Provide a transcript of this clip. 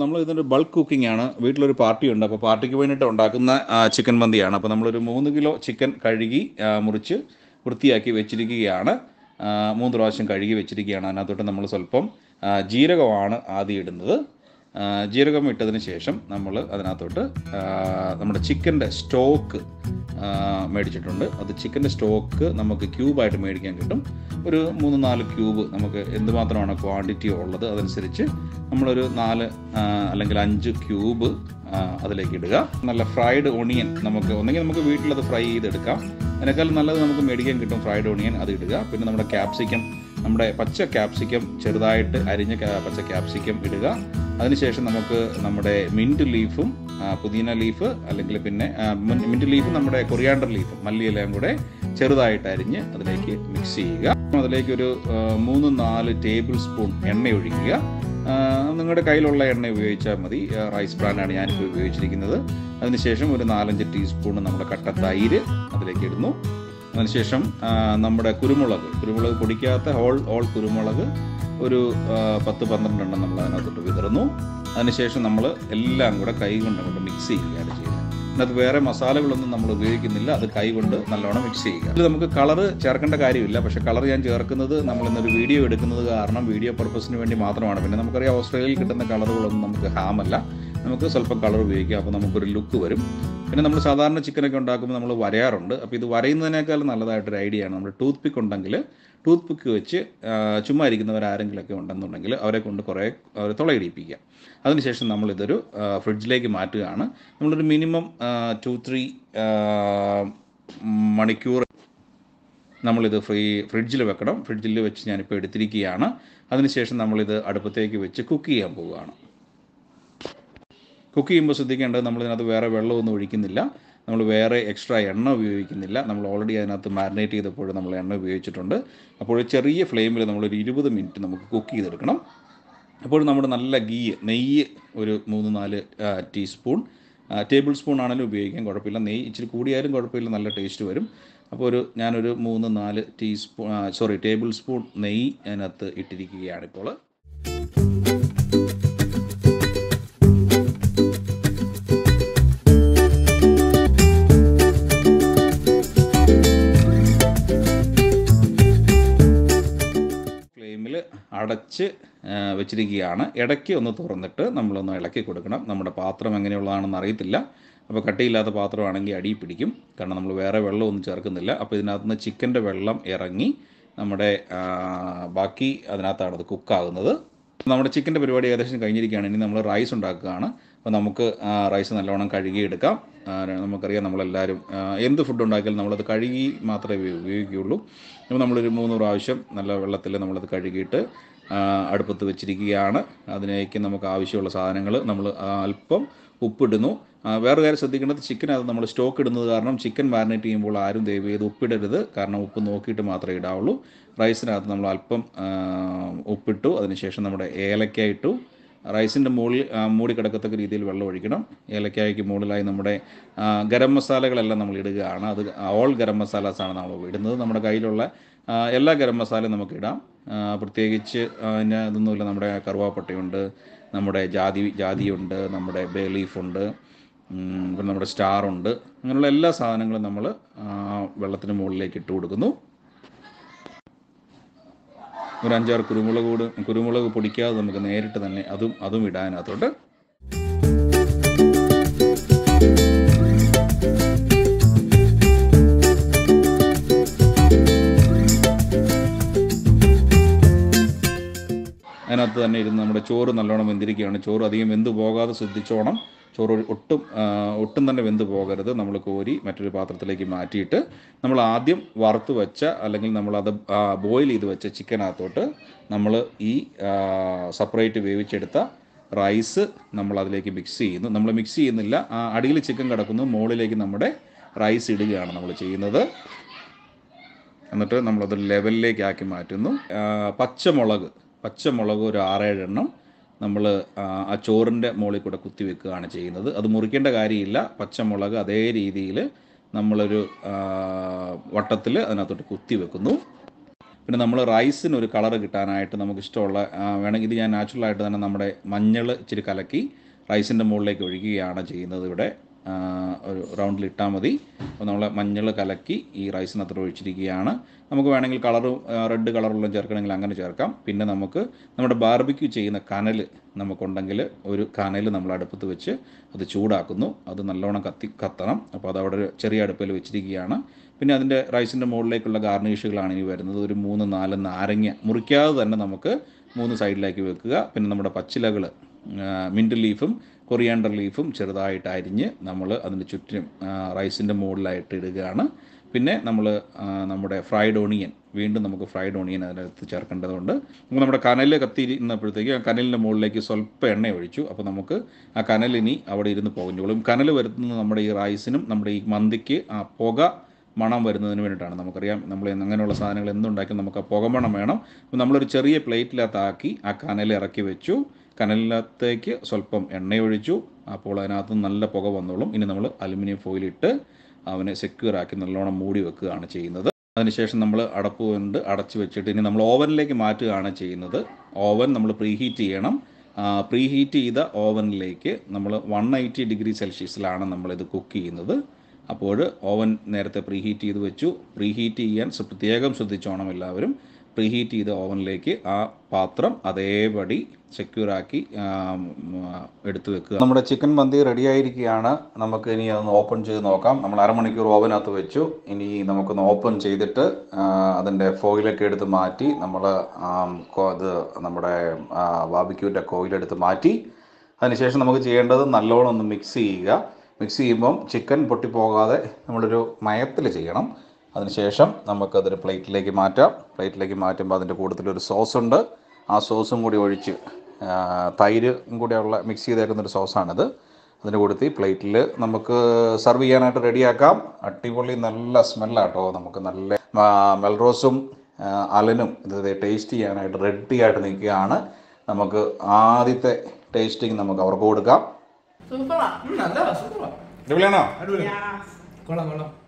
നമ്മൾ ഇതിൻ്റെ bulk cooking ആണ് വീട്ടിലൊരു പാർട്ടി ഉണ്ട് അപ്പോൾ പാർട്ടിക്ക് വേണ്ടിയിട്ട് ഉണ്ടാക്കുന്ന ആ, ചിക്കൻ മന്തിയാണ് അപ്പോൾ നമ്മളൊരു മൂന്ന് കിലോ ചിക്കൻ കഴുകി ആ, മുറിച്ച് വൃത്തിയാക്കി വെച്ചിരിക്കുകയാണ് ആ, മൂന്ന് പ്രാവശ്യം കഴുകി വെച്ചിരിക്കുകയാണ് അതിനകത്തോട്ട് നമ്മൾ സ്വല്പം ആ, ജീരകമാണ് ആദ്യം ഇടുന്നത് ആ, ജീരകം ഇട്ടതിന് ശേഷം നമ്മൾ അതിനകത്തോട്ട് ആ, നമ്മുടെ ചിക്കൻ്റെ സ്റ്റോക്ക് മേടിച്ചിട്ടുണ്ട് അത് ചിക്കൻ്റെ സ്റ്റോക്ക് നമുക്ക് ക്യൂബായിട്ട് മേടിക്കാൻ കിട്ടും ഒരു മൂന്ന് നാല് ക്യൂബ് നമുക്ക് എന്തുമാത്രമാണ് ക്വാണ്ടിറ്റി ഉള്ളത് അതനുസരിച്ച് നമ്മളൊരു നാല് ആ, അല്ലെങ്കിൽ അഞ്ച് ക്യൂബ് ആ, അതിലേക്ക് ഇടുക നല്ല ഫ്രൈഡ് ഒണിയൻ നമുക്ക് ഒന്നെങ്കിൽ നമുക്ക് വീട്ടിലത് ഫ്രൈ ചെയ്തെടുക്കാം അതിനേക്കാൾ നല്ലത് നമുക്ക് മേടിക്കാൻ കിട്ടും ഫ്രൈഡ് ഒണിയൻ അത് ഇടുക പിന്നെ നമ്മുടെ ക്യാപ്സിക്കം നമ്മുടെ പച്ച ക്യാപ്സിക്കം ചെറുതായിട്ട് അരിഞ്ഞ ക്യാ- പച്ച ക്യാപ്സിക്കം ഇടുക അതിനുശേഷം നമുക്ക് നമ്മുടെ മിൻറ്റ് ലീഫും ആ, പുതിന ലീഫ് അല്ലെങ്കിൽ പിന്നെ ആ, മിൻ- മിൻറ്റ് ലീഫും നമ്മുടെ കൊറിയാണ്ടർ ലീഫും മല്ലിയെല്ലാം കൂടെ ചെറുതായിട്ട് അരിഞ്ഞ് അതിലേക്ക് മിക്സ് ചെയ്യുക അതിലേക്ക് ഒരു ആ, മൂന്ന് നാല് ടേബിൾ സ്പൂൺ എണ്ണ ഒഴിക്കുക ആ, നിങ്ങളുടെ കയ്യിലുള്ള എണ്ണ ഉപയോഗിച്ചാൽ മതി ആ, റൈസ് ബ്രാൻഡാണ് ഞാനിപ്പോൾ ഉപയോഗിച്ചിരിക്കുന്നത് അതിനുശേഷം ഒരു നാലഞ്ച് ടീസ്പൂൺ നമ്മുടെ കട്ട തൈര് അതിലേക്ക് ഇടുന്നു അതിനുശേഷം ആ, നമ്മുടെ കുരുമുളക് കുരുമുളക് പൊടിക്കാത്ത ഹോൾ ഹോൾ കുരുമുളക് ഒരു ആ, പത്ത് പന്ത്രണ്ടെണ്ണം നമ്മൾ അതിനകത്തോട്ട് വിതറുന്നു അതിനുശേഷം നമ്മൾ എല്ലാം കൂടെ കൈ കൊണ്ട് അങ്ങോട്ട് മിക്സ് ചെയ്യുകയാണ് ചെയ്യുന്നത് അതിനകത്ത് വേറെ മസാലകളൊന്നും നമ്മൾ ഉപയോഗിക്കുന്നില്ല അത് കൈ കൊണ്ട് നല്ലോണം മിക്സ് ചെയ്യുക ഇതിൽ നമുക്ക് കളർ ചേർക്കേണ്ട കാര്യമില്ല പക്ഷേ കളർ ഞാൻ ചേർക്കുന്നത് നമ്മൾ ഇന്നൊരു വീഡിയോ എടുക്കുന്നത് കാരണം വീഡിയോ പർപ്പസിന് വേണ്ടി മാത്രമാണ് പിന്നെ നമുക്കറിയാം ഓസ്ട്രേലിയയിൽ കിട്ടുന്ന കളറുകളൊന്നും നമുക്ക് ഹാമല്ല നമുക്ക് സ്വല്പം കളർ ഉപയോഗിക്കാം അപ്പോൾ നമുക്കൊരു ലുക്ക് വരും പിന്നെ നമ്മൾ സാധാരണ ചിക്കനൊക്കെ ഉണ്ടാക്കുമ്പോൾ നമ്മൾ വരയാറുണ്ട് അപ്പോൾ ഇത് വരയുന്നതിനേക്കാൾ നല്ലതായിട്ടൊരു ഐഡിയ ആണ് നമ്മൾ ടൂത്ത് പിക്ക് ഉണ്ടെങ്കിൽ ടൂത്ത് പിക്ക് വെച്ച് ആ, ചുമ്മാ ഇരിക്കുന്നവർ ആരെങ്കിലുമൊക്കെ ഉണ്ടെന്നുണ്ടെങ്കിൽ അവരെ കൊണ്ട് കുറേ അവർ തുളയിടിപ്പിക്കുക അതിനുശേഷം നമ്മളിതൊരു ആ, ഫ്രിഡ്ജിലേക്ക് മാറ്റുകയാണ് നമ്മളൊരു മിനിമം ടു ത്രീ മണിക്കൂർ നമ്മളിത് ഫ്രീ ഫ്രിഡ്ജിൽ വെക്കണം ഫ്രിഡ്ജിൽ വെച്ച് ഞാനിപ്പോൾ എടുത്തിരിക്കുകയാണ് അതിനുശേഷം നമ്മളിത് അടുപ്പത്തേക്ക് വെച്ച് കുക്ക് ചെയ്യാൻ പോവുകയാണ് കുക്ക് ചെയ്യുമ്പോൾ ശ്രദ്ധിക്കേണ്ടത് നമ്മൾ ഇതിനകത്ത് വേറെ വെള്ളമൊന്നും ഒഴിക്കുന്നില്ല നമ്മൾ വേറെ എക്സ്ട്രാ എണ്ണ ഉപയോഗിക്കുന്നില്ല നമ്മൾ ഓൾറെഡി അതിനകത്ത് മാരിനേറ്റ് ചെയ്തപ്പോൾ നമ്മൾ എണ്ണ ഉപയോഗിച്ചിട്ടുണ്ട് അപ്പോൾ ചെറിയ ഫ്ലെയിമിൽ നമ്മളൊരു ഇരുപത് മിനിറ്റ് നമുക്ക് കുക്ക് ചെയ്തെടുക്കണം അപ്പോൾ നമ്മുടെ നല്ല ഗീ നെയ്യ് ഒരു മൂന്ന് നാല് ആ, ടീസ്പൂൺ ആ, ടേബിൾ സ്പൂൺ ആണെങ്കിലും ഉപയോഗിക്കാൻ കുഴപ്പമില്ല നെയ്യ് ഇച്ചിരി കൂടിയാലും കുഴപ്പമില്ല നല്ല ടേസ്റ്റ് വരും അപ്പോൾ ഒരു ഞാനൊരു മൂന്ന് നാല് ടീസ്പൂൺ സോറി ടേബിൾ സ്പൂൺ നെയ്യ് അതിനകത്ത് ഇട്ടിരിക്കുകയാണിപ്പോൾ ഫ്ലെയിമിൽ അടച്ച് ആ, വെച്ചിരിക്കുകയാണ് ഇടയ്ക്ക് ഒന്ന് തുറന്നിട്ട് നമ്മളൊന്ന് ഇളക്കി കൊടുക്കണം നമ്മുടെ പാത്രം എങ്ങനെയുള്ളതാണെന്ന് അറിയത്തില്ല അപ്പോൾ കട്ടിയില്ലാത്ത പാത്രമാണെങ്കിൽ അടി പിടിക്കും കാരണം നമ്മൾ വേറെ വെള്ളമൊന്നും ചേർക്കുന്നില്ല അപ്പോൾ ഇതിനകത്ത് നിന്ന് ചിക്കൻ്റെ വെള്ളം ഇറങ്ങി നമ്മുടെ ആ, ബാക്കി അതിനകത്താണ് അത് കുക്കാകുന്നത് നമ്മുടെ ചിക്കൻ്റെ പരിപാടി ഏകദേശം കഴിഞ്ഞിരിക്കുകയാണ് ഇനി നമ്മൾ റൈസ് ഉണ്ടാക്കുകയാണ് അപ്പോൾ നമുക്ക് ആ, റൈസ് നല്ലോണം കഴുകിയെടുക്കാം ആ, നമുക്കറിയാം നമ്മളെല്ലാവരും ആ, എന്ത് ഫുഡ് ഉണ്ടാക്കിയാലും നമ്മളത് കഴുകി മാത്രമേ ഉപ- ഉപയോഗിക്കുകയുള്ളൂ അപ്പോൾ നമ്മളൊരു മൂന്ന് പ്രാവശ്യം നല്ല വെള്ളത്തിൽ നമ്മളത് കഴുകിയിട്ട് ആ, അടുപ്പത്ത് വെച്ചിരിക്കുകയാണ് അതിലേക്ക് നമുക്ക് ആവശ്യമുള്ള സാധനങ്ങൾ നമ്മൾ അല്പം ഉപ്പിടുന്നു ആ, വേറെ കാര്യം ശ്രദ്ധിക്കേണ്ടത് ചിക്കൻ അത് നമ്മൾ സ്റ്റോക്ക് ഇടുന്നത് കാരണം ചിക്കൻ മാരിനേറ്റ് ചെയ്യുമ്പോൾ ആരും ദയവ് ചെയ്ത് ഉപ്പിടരുത് കാരണം ഉപ്പ് നോക്കിയിട്ട് മാത്രമേ ഇടാവുള്ളൂ റൈസിനകത്ത് നമ്മൾ അല്പം ആ, ഉപ്പിട്ടു അതിനുശേഷം നമ്മുടെ ഏലക്ക ഇട്ടു റൈസിൻ്റെ മുകളിൽ ആ, മൂടി കിടക്കത്തക്ക രീതിയിൽ വെള്ളം ഒഴിക്കണം ഏലക്കായ്ക്ക് മുകളിലായി നമ്മുടെ ആ, ഗരം മസാലകളെല്ലാം നമ്മൾ ഇടുകയാണ് അത് ഓൾ ഗരം മസാലാസാണ് നമ്മൾ ഇടുന്നത് നമ്മുടെ കയ്യിലുള്ള ആ, എല്ലാ ഗരം മസാലയും നമുക്ക് ഇടാം ആ, പ്രത്യേകിച്ച് അതിന് ഇതൊന്നുമില്ല നമ്മുടെ കറുവാപ്പട്ടയുണ്ട് നമ്മുടെ ജാതി ജാതിയുണ്ട് നമ്മുടെ ബേ ലീഫുണ്ട് ഉം, പിന്നെ നമ്മുടെ സ്റ്റാർ ഉണ്ട് അങ്ങനെയുള്ള എല്ലാ സാധനങ്ങളും നമ്മൾ വെള്ളത്തിന് മുകളിലേക്ക് ഇട്ട് കൊടുക്കുന്നു ഒരു അഞ്ചാറ് കുരുമുളക് കൂട് കുരുമുളക് പൊടിക്കാതെ നമുക്ക് നേരിട്ട് തന്നെ അതും അതും ഇടാനകത്തോട്ട് അതിനകത്ത് തന്നെ ഇരുന്ന് നമ്മുടെ ചോറ് നല്ലോണം വെന്തിരിക്കുകയാണ് ചോറ് അധികം വെന്ത് പോകാതെ ശ്രദ്ധിച്ചോണം ചോറ് ഒരു- ഒട്ടും ആ, ഒട്ടും തന്നെ വെന്ത് പോകരുത് നമ്മൾ കോരി മറ്റൊരു പാത്രത്തിലേക്ക് മാറ്റിയിട്ട് നമ്മൾ ആദ്യം വറുത്ത് വെച്ച അല്ലെങ്കിൽ നമ്മളത് ബോയിൽ ചെയ്ത് വെച്ച ചിക്കനകത്തോട്ട് നമ്മൾ ഈ സെപ്പറേറ്റ് വേവിച്ചെടുത്ത റൈസ് നമ്മൾ അതിലേക്ക് മിക്സ് ചെയ്യുന്നു നമ്മൾ മിക്സ് ചെയ്യുന്നില്ല ആ അടിയിൽ ചിക്കൻ കിടക്കുന്നു മുകളിലേക്ക് നമ്മുടെ റൈസ് ഇടുകയാണ് നമ്മൾ ചെയ്യുന്നത് എന്നിട്ട് നമ്മളത് ലെവലിലേക്ക് ആക്കി മാറ്റുന്നു ആ, പച്ചമുളക് പച്ചമുളക് ഒരു ആറേഴെണ്ണം നമ്മൾ ആ ചോറിൻ്റെ മുകളിൽ കൂടെ കുത്തി വെക്കുകയാണ് ചെയ്യുന്നത് അത് മുറിക്കേണ്ട കാര്യമില്ല പച്ചമുളക് അതേ രീതിയിൽ നമ്മളൊരു വട്ടത്തിൽ അതിനകത്തോട്ട് കുത്തി വെക്കുന്നു പിന്നെ നമ്മൾ റൈസിന് ഒരു കളർ കിട്ടാനായിട്ട് നമുക്ക് ഇഷ്ടമുള്ള ആ, വേണമെങ്കിൽ ഇത് ഞാൻ നാച്ചുറലായിട്ട് തന്നെ നമ്മുടെ മഞ്ഞൾ ഇച്ചിരി കലക്കി റൈസിൻ്റെ മുകളിലേക്ക് ഒഴിക്കുകയാണ് ചെയ്യുന്നത് ഇവിടെ ആ, ഒരു റൗണ്ടിൽ ഇട്ടാൽ മതി അപ്പോൾ നമ്മൾ മഞ്ഞൾ കലക്കി ഈ റൈസിനകത്ത് ഒഴിച്ചിരിക്കുകയാണ് നമുക്ക് വേണമെങ്കിൽ കളർ റെഡ് കളറുള്ള ചേർക്കണമെങ്കിൽ അങ്ങനെ ചേർക്കാം പിന്നെ നമുക്ക് നമ്മുടെ ബാർബിക്യൂ ചെയ്യുന്ന കനൽ നമുക്കുണ്ടെങ്കിൽ ഒരു കനൽ നമ്മൾ അടുപ്പത്ത് വെച്ച് അത് ചൂടാക്കുന്നു അത് നല്ലോണം കത്തി കത്തണം അപ്പോൾ അത് അവിടെ ഒരു ചെറിയ അടുപ്പിൽ വെച്ചിരിക്കുകയാണ് പിന്നെ അതിൻ്റെ റൈസിൻ്റെ മുകളിലേക്കുള്ള ഗാർണിഷുകളാണ് ഇനി വരുന്നത് ഒരു മൂന്ന് നാല് നാരങ്ങ മുറിക്കാതെ തന്നെ നമുക്ക് മൂന്ന് സൈഡിലേക്ക് വെക്കുക പിന്നെ നമ്മുടെ പച്ചിലകൾ മിൻറ്റ് ലീഫും കൊറിയാണ്ടർ ലീഫും ചെറുതായിട്ട് അരിഞ്ഞ് നമ്മൾ അതിന് ചുറ്റിനും റൈസിൻ്റെ മുകളിലായിട്ട് ഇടുകയാണ് പിന്നെ നമ്മൾ നമ്മുടെ ഫ്രൈഡ് ഓണിയൻ വീണ്ടും നമുക്ക് ഫ്രൈഡ് ഓണിയൻ അതിനകത്ത് ചേർക്കേണ്ടതുണ്ട് നമുക്ക് നമ്മുടെ കനൽ കത്തിയിരുന്നപ്പോഴത്തേക്ക് ആ കനലിൻ്റെ മുകളിലേക്ക് സ്വല്പം എണ്ണ ഒഴിച്ചു അപ്പോൾ നമുക്ക് ആ കനലിനി അവിടെ ഇരുന്ന് പോകഞ്ഞോളും കനൽ വരുത്തുന്നത് നമ്മുടെ ഈ റൈസിനും നമ്മുടെ ഈ മന്തിക്ക് ആ പുക മണം വരുന്നതിന് വേണ്ടിയിട്ടാണ് നമുക്കറിയാം നമ്മൾ അങ്ങനെയുള്ള സാധനങ്ങൾ എന്തുണ്ടാക്കി നമുക്ക് ആ പുകമണം വേണം അപ്പോൾ നമ്മളൊരു ചെറിയ പ്ലേറ്റിനകത്താക്കി ആ കനൽ ഇറക്കി വെച്ചു കനലിനകത്തേക്ക് സ്വല്പം എണ്ണയൊഴിച്ചു അപ്പോൾ അതിനകത്ത് നല്ല പുക വന്നോളും ഇനി നമ്മൾ അലുമിനിയം ഫോയിലിട്ട് അവനെ സെക്യൂർ ആക്കി നല്ലോണം മൂടി വെക്കുകയാണ് ചെയ്യുന്നത് അതിനുശേഷം നമ്മൾ അടപ്പ് കൊണ്ട് അടച്ച് വെച്ചിട്ട് ഇനി നമ്മൾ ഓവനിലേക്ക് മാറ്റുകയാണ് ചെയ്യുന്നത് ഓവൻ നമ്മൾ പ്രീഹീറ്റ് ചെയ്യണം പ്രീഹീറ്റ് ചെയ്ത ഓവനിലേക്ക് നമ്മൾ വൺ എയ്റ്റി ഡിഗ്രി സെൽഷ്യസിലാണ് നമ്മളിത് കുക്ക് ചെയ്യുന്നത് അപ്പോൾ ഓവൻ നേരത്തെ പ്രീഹീറ്റ് ചെയ്ത് വെച്ചു പ്രീഹീറ്റ് ചെയ്യാൻ ശ്ര- പ്രത്യേകം ശ്രദ്ധിച്ചോണം എല്ലാവരും പ്രീഹീറ്റ് ചെയ്ത ഓവനിലേക്ക് ആ പാത്രം അതേപടി സെക്യൂറാക്കി എടുത്തു വെക്കുക നമ്മുടെ ചിക്കൻ മന്തി റെഡി ആയിരിക്കുകയാണ് നമുക്ക് ഇനി അതൊന്ന് ഓപ്പൺ ചെയ്ത് നോക്കാം നമ്മൾ അരമണിക്കൂർ ഓവനകത്ത് വെച്ചു ഇനി നമുക്കൊന്ന് ഓപ്പൺ ചെയ്തിട്ട് അതിൻ്റെ ഫോയിലൊക്കെ എടുത്ത് മാറ്റി നമ്മൾ ഇത് നമ്മുടെ ബാബിക്യൂൻ്റെ കോയിലെടുത്ത് മാറ്റി അതിനുശേഷം നമുക്ക് ചെയ്യേണ്ടത് നല്ലോണം ഒന്ന് മിക്സ് ചെയ്യുക മിക്സ് ചെയ്യുമ്പം ചിക്കൻ പൊട്ടിപ്പോകാതെ നമ്മളൊരു മയത്തിൽ ചെയ്യണം അതിനുശേഷം നമുക്കതൊരു പ്ലേറ്റിലേക്ക് മാറ്റാം പ്ലേറ്റിലേക്ക് മാറ്റുമ്പോൾ അതിൻ്റെ കൂട്ടത്തിലൊരു സോസ് ഉണ്ട് ആ സോസും കൂടി ഒഴിച്ച് ആ, തൈരും കൂടെയുള്ള മിക്സ് ചെയ്തേക്കുന്നൊരു സോസാണിത് അതിൻ്റെ കൂട്ടത്തിൽ പ്ലേറ്റിൽ നമുക്ക് സെർവ് ചെയ്യാനായിട്ട് റെഡിയാക്കാം അടിപൊളി നല്ല സ്മെല്ലാട്ടോ നമുക്ക് നല്ല ആ, മെൽറോസും ആ, അലനും ഇത് ടേസ്റ്റ് ചെയ്യാനായിട്ട് റെഡി ആയിട്ട് നിൽക്കുകയാണ് നമുക്ക് ആദ്യത്തെ ടേസ്റ്റിംഗ് നമുക്ക് അവർക്ക് കൊടുക്കാം സൂപ്പറാ ഉം, നല്ല സൂപ്പറാ അടിപൊളിയാണോ അടിപൊളി യാസ് കൊള്ളാം കൊള്ളാം